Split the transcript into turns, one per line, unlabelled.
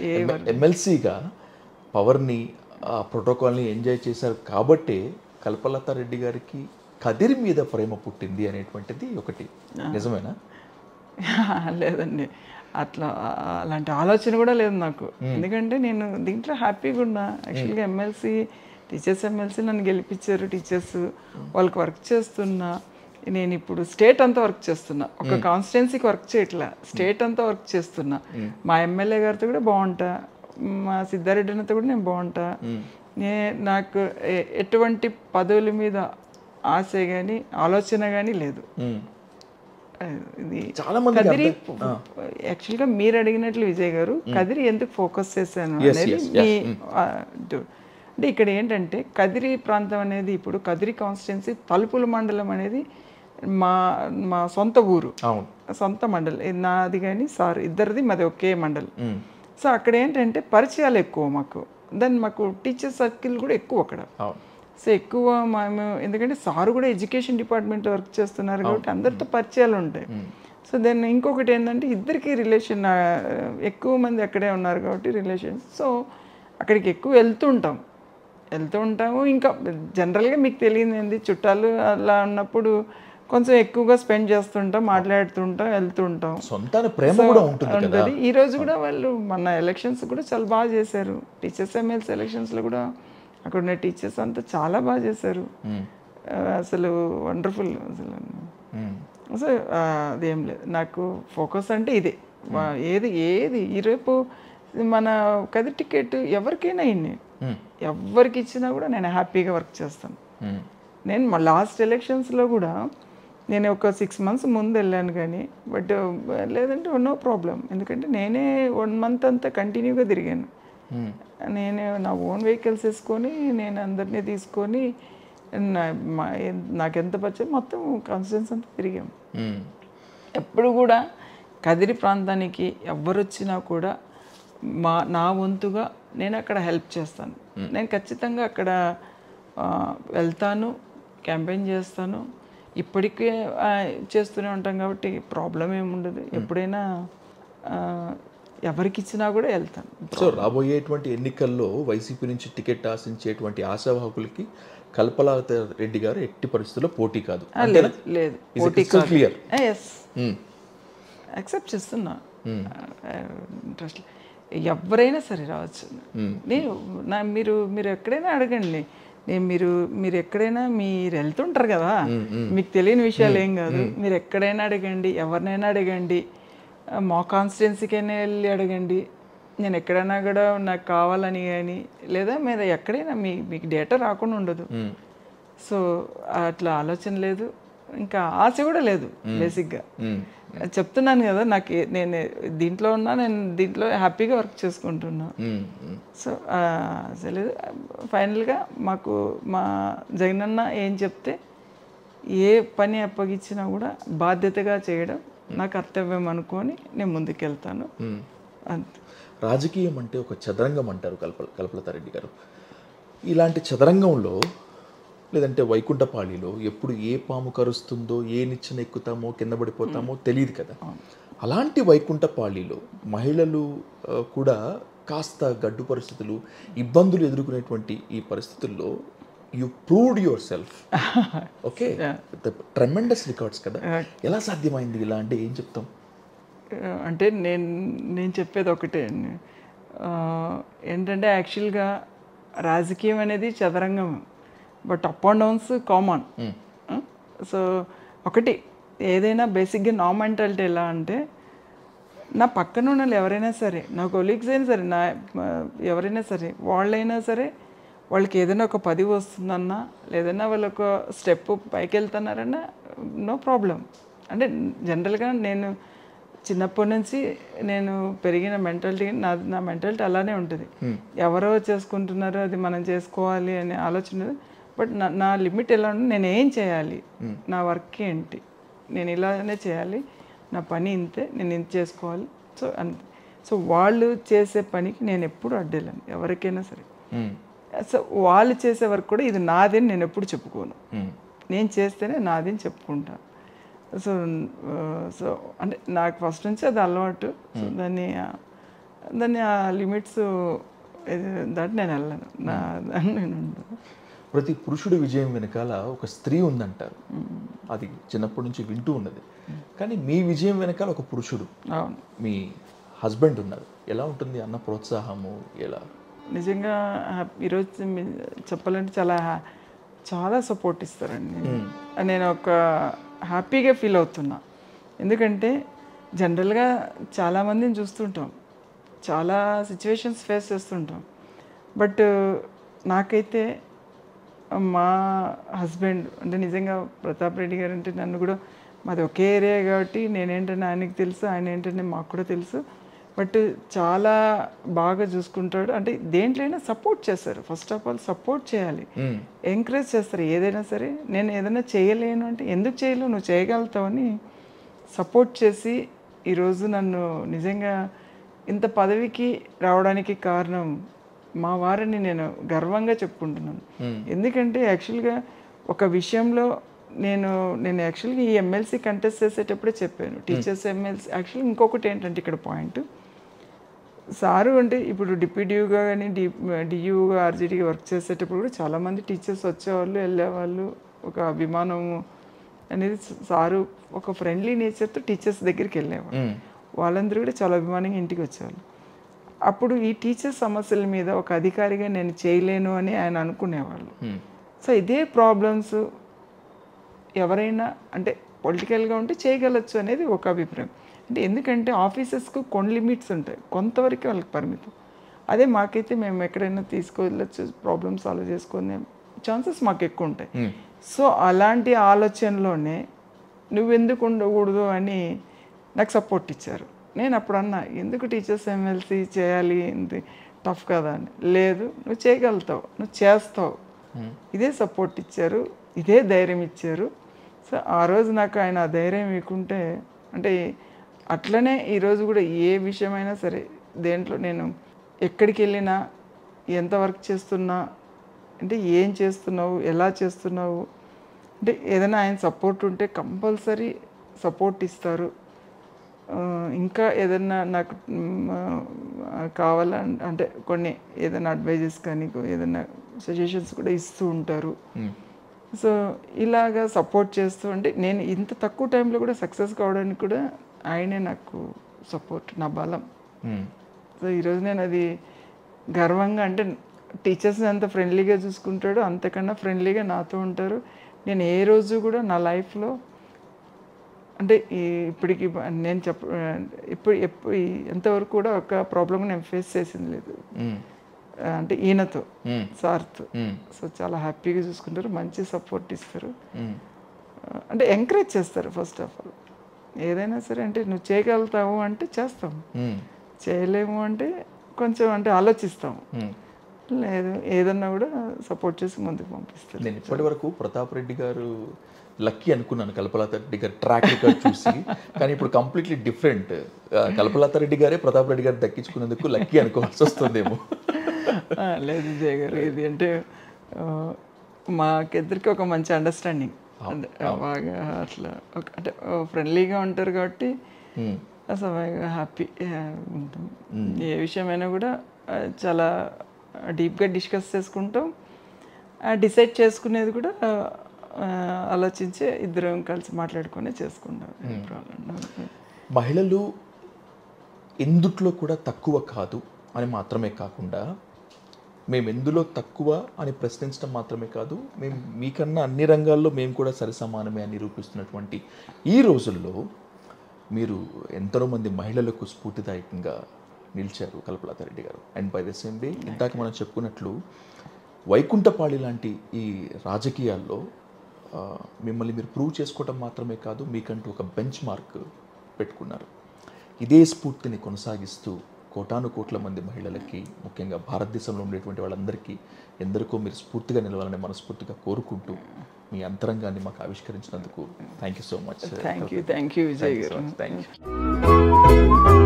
ఏ
ఎమ్మెల్సీగా పవర్ని ఆ ప్రోటోకాల్ని ఎంజాయ్ చేశారు కాబట్టే కల్పలత రెడ్డి గారికి కదిరి మీద ప్రేమ పుట్టింది అనేటువంటిది ఒకటి నిజమేనా
లేదండి అట్లా ఆ- అలాంటి ఆలోచన కూడా లేదు నాకు ఎందుకంటే నేను దీంట్లో హ్యాపీగా ఉన్నా యాక్చువల్గా ఎమ్మెల్సీ టీచర్స్ ఎమ్మెల్సీ నన్ను గెలిపించారు టీచర్స్ వాళ్ళకి వర్క్ చేస్తున్నా నేను ఇప్పుడు స్టేట్ అంతా వర్క్ చేస్తున్నా ఒక కాన్స్టిట్యున్సీకి వర్క్ చేయట్లా స్టేట్ అంతా వర్క్ చేస్తున్నా మా ఎమ్మెల్యే గారితో కూడా బాగుంటా మా సిద్ధారెడ్డితో కూడా నేను బాగుంటా నే నాకు ఎ- ఎటువంటి పదవుల మీద ఆశ కానీ ఆలోచన కానీ లేదు
మ్మ్.
ఇది
చాలా మంది
కదిరి యాక్చువల్గా మీరు అడిగినట్లు విజయ్ గారు కదిరి ఎందుకు ఫోకస్ చేశాను అనేది మీ ఆ, డు- అంటే ఇక్కడ ఏంటంటే కదిరి ప్రాంతం అనేది ఇప్పుడు కదిరి కాన్స్టిట్యున్సీ తలుపుల మండలం అనేది మా మా సొంత ఊరు
అవును
సొంత మండలం ఇది నాది కానీ సార్ ఇద్దరిది మాది ఒకే మండలం
మ్మ్.
సో అక్కడ ఏంటంటే పరిచయాలు ఎక్కువ మాకు దాన్ని మాకు టీచర్ సర్కిల్ కూడా ఎక్కువ అక్కడ
అవును
సో ఎక్కువ మేము ఎందుకంటే సార్ కూడా ఎడ్యుకేషన్ డిపార్ట్మెంట్ వర్క్ చేస్తున్నారు కాబట్టి అందరితో పరిచయాలు ఉంటాయి సో దెన్ ఇంకొకటి ఏంటంటే ఇద్దరికి రిలేషన్ ఎక్కువ మంది అక్కడే ఉన్నారు కాబట్టి రిలేషన్స్ సో అక్కడికి ఎక్కువ వెళ్తుంటాం వెళ్తూ ఉంటాము ఇంకా జనరల్గా మీకు తెలియదు ఏంది చుట్టాలు అలా ఉన్నప్పుడు కొంచెం ఎక్కువగా స్పెండ్ చేస్తుంటాం మాట్లాడుతుంటాం వెళ్తుంటాం
సొంతాన ప్రేమ కూడా ఉంటుంది కదా
ఉంటుంది ఈ రోజు కూడా వాళ్ళు మన ఎలక్షన్స్ కూడా చాలా బాగా చేశారు టీచర్స్ ఎమ్మెల్సీ ఎలక్షన్స్లో కూడా అక్కడ ఉన్న టీచర్స్ అంతా చాలా బాగా చేశారు
మ్మ్.
ఆ, అసలు వండర్ఫుల్ అసలు
మ్మ్.
అసలు ఆ, అదేం లేదు నాకు ఫోకస్ అంటే ఇదే వా- ఏది ఏది ఈ రేపు మన కది టికెట్ ఎవరికైనా ఇన్ని
మ్మ్.
ఎవరికి ఇచ్చినా కూడా నేను హ్యాపీగా వర్క్ చేస్తాను
మ్మ్.
నేను మా లాస్ట్ ఎలక్షన్స్లో కూడా నేను ఒక సిక్స్ మంత్స్ ముందు వెళ్ళాను కానీ బట్ లేదంటే నో ప్రాబ్లం ఎందుకంటే నేనే వన్ మంత్ అంతా కంటిన్యూగా తిరిగాను
మ్మ్.
నేనే నా ఓన్ వెహికల్స్ వేసుకొని నేను అందరినీ తీసుకొని నా మా నాకు ఎంత పచ్చో మొత్తం కాన్స్టిట్యూన్స్ అంతా తిరిగాం
మ్మ్.
ఎప్పుడు కూడా కదిరి ప్రాంతానికి ఎవరు వచ్చినా కూడా మా నా వంతుగా నేను అక్కడ హెల్ప్ చేస్తాను నేను ఖచ్చితంగా అక్కడ ఆ, వెళ్తాను క్యాంపెయిన్ చేస్తాను ఇప్పటికే ఆ, చేస్తూనే ఉంటాం కాబట్టి ప్రాబ్లం ఏముండదు ఎప్పుడైనా ఆ, ఎవరికి ఇచ్చినా కూడా వెళ్తాను
సో రాబోయేటువంటి ఎన్నికల్లో వైసీపీ నుంచి టికెట్ ఆశించేటువంటి ఆశావాహకులకి కల్పలత రెడ్డి గారు ఎట్టి పరిస్థితుల్లో పోటీ కాదు
ఆ, లేదు లేదు పోటీ కాదు
క్లియర్
ఎస్ యాక్సెప్ట్ చేస్తున్నా ఇంట్రెస్ట్ ఎవరైనా సరే రావచ్చు నేను నా మీరు మీరు ఎక్కడైనా అడగండి నేను మీరు మీరు ఎక్కడైనా మీరు వెళ్తుంటారు కదా మీకు తెలియని విషయాలు ఏం కాదు మీరు ఎక్కడైనా అడగండి ఎవరినైనా అడగండి ఆ, మా కాన్స్టిట్యున్సీకైనా వెళ్ళి అడగండి నేను ఎక్కడైనా కూడా నాకు కావాలని కానీ లేదా మీద ఎక్కడైనా మీ మీకు డేటా రాకుండా ఉండదు సో అట్లా ఆలోచన లేదు ఇంకా ఆశ కూడా లేదు బేసిక్గా చెప్తున్నాను కదా నాకు ఏ- నేను దీంట్లో ఉన్నా నేను దీంట్లో హ్యాపీగా వర్క్ చేసుకుంటున్నా సో ఆ, అసలు ఫైనల్గా మాకు మా జగనన్న ఏం చెప్తే ఏ పని అప్పగించినా కూడా బాధ్యతగా చేయడం నా కర్తవ్యం అనుకొని నేను ముందుకెళ్తాను అంతే
రాజకీయం అంటే ఒక చదరంగం అంటారు కల్ప కల్పలతారెడ్డి గారు ఇలాంటి చదరంగంలో లేదంటే వైకుంఠపాళిలో ఎప్పుడు ఏ పాము కరుస్తుందో ఏ నిచ్చెన ఎక్కుతామో కింద పడిపోతామో తెలియదు కదా అలాంటి వైకుంఠపాళిలో మహిళలు ఆ, కూడా కాస్త గడ్డు పరిస్థితులు ఇబ్బందులు ఎదుర్కొనేటువంటి ఈ పరిస్థితుల్లో you proved yourself okay tremendous records కదా ఎలా సాధ్యమైంది ఇలా అంటే ఏం చెప్తాం
అంటే నేను నేను చెప్పేది ఒకటే అండి. ఆ, ఏంటంటే యాక్చువల్గా రాజకీయం అనేది చదరంగం but up and downs common so ఒకటి ఏదైనా బేసిక్గా నా మెంటాలిటీ ఎలా అంటే నా పక్కన ఉన్న వాళ్ళు ఎవరైనా సరే నా కొలీగ్స్ అయినా సరే నా ఆ, ఎవరైనా సరే వాళ్ళైనా సరే వాళ్ళకి ఏదైనా ఒక పది వస్తుందన్నా లేదన్నా వాళ్ళు ఒక స్టెప్ పైకి వెళ్తున్నారన్నా నో ప్రాబ్లం అంటే జనరల్గా నేను చిన్నప్పటి నుంచి నేను పెరిగిన మెంటాలిటీ నా నా మెంటాలిటీ అలానే ఉంటుంది ఎవరో చేసుకుంటున్నారో అది మనం చేసుకోవాలి అనే ఆలోచన బట్ నా నా లిమిట్ ఎలా ఉంటే నేను ఏం చేయాలి నా వర్క్ ఏంటి నేను ఇలానే చేయాలి నా పని ఇంతే నేను ఇంత చేసుకోవాలి సో అంతే సో వాళ్ళు చేసే పనికి నేను ఎప్పుడు అడ్డేలాను ఎవరికైనా సరే సో వాళ్ళు చేసే వరకు కూడా ఇది నాది అని నేను ఎప్పుడు చెప్పుకోను నేను చేస్తేనే నాది అని చెప్పుకుంటాను సో ఆ, సో అంటే నాకు ఫస్ట్ నుంచి అది అలవాటు సో దాన్ని ఆ, దాన్ని ఆ లిమిట్స్ దాటి నేను వెళ్ళను నా దాన్ని నేను ఉండను.
ప్రతి పురుషుడి విజయం వెనకాల ఒక స్త్రీ ఉందంటారు అది చిన్నప్పటి నుంచి వింటూ ఉన్నది కానీ మీ విజయం వెనకాల ఒక పురుషుడు
అవును
మీ హస్బెండ్ ఉన్నారు ఎలా ఉంటుంది అన్న ప్రోత్సాహము ఎలా
నిజంగా హ్యాపీ ఈరోజు మీ- చెప్పాలంటే చాలా హ్యా- చాలా సపోర్ట్ ఇస్తారండి నేను ఒక హ్యాపీగా ఫీల్ అవుతున్నా ఎందుకంటే జనరల్గా చాలామందిని చూస్తుంటాం చాలా సిచ్యువేషన్స్ ఫేస్ చేస్తుంటాం బట్ నాకైతే మా హస్బెండ్ అంటే నిజంగా ప్రతాప్ రెడ్డి గారు అంటే నన్ను కూడా మాది ఒకే ఏరియా కాబట్టి నేనేంటని ఆయనకి తెలుసు ఆయన ఏంటని మాకు కూడా తెలుసు బట్ చాలా బాగా చూసుకుంటాడు అంటే దేంట్లైనా సపోర్ట్ చేస్తారు ఫస్ట్ ఆఫ్ ఆల్ సపోర్ట్ చేయాలి ఎంకరేజ్ చేస్తారు ఏదైనా సరే నేను ఏదైనా చేయలేను అంటే ఎందుకు చేయలేవు నువ్వు చేయగలుగుతావని సపోర్ట్ చేసి ఈరోజు నన్ను నిజంగా ఇంత పదవికి రావడానికి కారణం మా వారిని నేను గర్వంగా చెప్పుకుంటున్నాను ఎందుకంటే యాక్చువల్గా ఒక విషయంలో నేను నేను యాక్చువల్గా ఈ ఎమ్మెల్సీ కంటెస్ట్ చేసేటప్పుడే చెప్పాను టీచర్స్ ఎమ్మెల్సీ యాక్చువల్లీ ఇంకొకటి ఏంటంటే ఇక్కడ పాయింట్ సారు అంటే ఇప్పుడు డిప్యూటీగా కానీ డి డియూగా ఆర్జీడీగా వర్క్ చేసేటప్పుడు కూడా చాలామంది టీచర్స్ వచ్చేవాళ్ళు వెళ్ళేవాళ్ళు ఒక అభిమానము అనేది సారు ఒక ఫ్రెండ్లీ నేచర్తో టీచర్స్ దగ్గరికి వెళ్ళేవాళ్ళు వాళ్ళందరూ కూడా చాలా అభిమానంగా ఇంటికి వచ్చేవాళ్ళు అప్పుడు ఈ టీచర్ సమస్యల మీద ఒక అధికారిగా నేను చేయలేను అని ఆయన అనుకునేవాళ్ళు సో ఇదే ప్రాబ్లమ్స్ ఎవరైనా అంటే పొలిటికల్గా ఉంటే చేయగలచ్చు అనేది ఒక అభిప్రాయం అంటే ఎందుకంటే ఆఫీసెస్కు కొన్ని లిమిట్స్ ఉంటాయి కొంతవరకు వాళ్ళకి పరిమితం అదే మాకైతే మేము ఎక్కడైనా తీసుకెళ్ళచ్చు ప్రాబ్లమ్ సాల్వ్ చేసుకునే ఛాన్సెస్ మాకు ఎక్కువ ఉంటాయి సో అలాంటి ఆలోచనలోనే నువ్వెందుకు ఉండకూడదు అని నాకు సపోర్ట్ ఇచ్చారు నేను అప్పుడు అన్నా ఎందుకు టీచర్స్ ఎమ్మెల్సీ చేయాలి ఇంత టఫ్ కదా అని లేదు నువ్వు చేయగలుగుతావు నువ్వు చేస్తావు ఇదే సపోర్ట్ ఇచ్చారు ఇదే ధైర్యం ఇచ్చారు సో ఆ రోజు నాకు ఆయన ఆ ధైర్యం ఇవ్వకుంటే అంటే అట్లనే ఈరోజు కూడా ఏ విషయమైనా సరే దేంట్లో నేను ఎక్కడికి వెళ్ళినా ఎంత వర్క్ చేస్తున్నా అంటే ఏం చేస్తున్నావు ఎలా చేస్తున్నావు అంటే ఏదైనా ఆయన సపోర్ట్ ఉంటే కంపల్సరీ సపోర్ట్ ఇస్తారు ఆ, ఇంకా ఏదైనా నాకు మ్, ఆ, కావాలని అంటే కొన్ని ఏదైనా అడ్వైజెస్ కానీ ఏదైనా సజెషన్స్ కూడా ఇస్తూ ఉంటారు సో ఇలాగా సపోర్ట్ చేస్తూ అంటే నేను ఇంత తక్కువ టైంలో కూడా సక్సెస్ కావడానికి కూడా ఆయనే నాకు సపోర్ట్ నా బలం సో ఈరోజు నేను అది గర్వంగా అంటే టీచర్స్ని ఎంత ఫ్రెండ్లీగా చూసుకుంటాడో అంతకన్నా ఫ్రెండ్లీగా నాతో ఉంటారు నేను ఏ రోజు కూడా నా లైఫ్లో అంటే ఈ ఇప్పటికి నేను చెప్ప ఇప్పుడు ఎప్పుడు ఎంతవరకు కూడా ఒక ప్రాబ్లం నేను ఫేస్ చేసింది లేదు ఆ, అంటే ఈయనతో సార్తో సో చాలా హ్యాపీగా చూసుకుంటారు మంచి సపోర్ట్ ఇస్తారు ఆ, అంటే ఎంకరేజ్ చేస్తారు ఫస్ట్ ఆఫ్ ఆల్ ఏదైనా సరే అంటే నువ్వు చేయగలుగుతావు అంటే చేస్తాం చేయలేము అంటే కొంచెం అంటే ఆలోచిస్తాం లేదు ఏదన్నా కూడా సపోర్ట్ చేసి ముందుకు పంపిస్తారు
నేను ఇప్పటి వరకు ప్రతాప్ రెడ్డి గారు లక్కీ అనుకున్నాను కల్పలత రెడ్డి గారి ట్రాక్ రికార్డ్ చూసి కానీ ఇప్పుడు కంప్లీట్లీ డిఫరెంట్ కల్పలత రెడ్డి గారే ప్రతాప్ రెడ్డి గారు దక్కించుకున్నందుకు లక్కీ అనుకోవాల్సి వస్తుందేమో
ఆ, లేదు విజయ్ గారు ఇది అంటే ఆ, మాకిద్దరికి ఒక మంచి అండర్స్టాండింగ్ బాగా అట్లా ఒక అంటే ఫ్రెండ్లీగా ఉంటారు కాబట్టి అసలు హ్యాపీ ఉంటాం ఏ విషయమైనా కూడా ఆ, చాలా డీప్గా డిస్కస్ చేసుకుంటాం డిసైడ్ చేసుకునేది కూడా ఆ, ఆలోచించి ఇద్దరం కలిసి మాట్లాడుకునే చేసుకుంటాం ఏ ప్రాబ్లం ఉండదు.
మహిళలు ఎందుట్లో కూడా తక్కువ కాదు అని మాత్రమే కాకుండా మేము ఎందులో తక్కువ అని ప్రశ్నించడం మాత్రమే కాదు మేము మీకన్నా అన్ని రంగాల్లో మేము కూడా సరిసమానమే అని నిరూపిస్తున్నటువంటి ఈ రోజుల్లో మీరు ఎంతో మంది మహిళలకు స్ఫూర్తిదాయకంగా నిలిచారు కల్పలతారెడ్డి గారు and by the same way ఇందాక మనం చెప్పుకున్నట్లు వైకుంఠపాళి లాంటి ఈ రాజకీయాల్లో ఆ, మిమ్మల్ని మీరు ప్రూవ్ చేసుకోవడం మాత్రమే కాదు మీకంటూ ఒక బెంచ్ మార్క్ పెట్టుకున్నారు ఇదే స్ఫూర్తిని కొనసాగిస్తూ కోటాను కోట్ల మంది మహిళలకి ముఖ్యంగా భారతదేశంలో ఉండేటువంటి వాళ్ళందరికీ ఎందరికో మీరు స్ఫూర్తిగా నిలవాలని మనస్ఫూర్తిగా కోరుకుంటూ మీ అంతరంగాన్ని మాకు ఆవిష్కరించినందుకు thank you so much
thank you thank you Vijay గారు
థ్యాంక్ యూ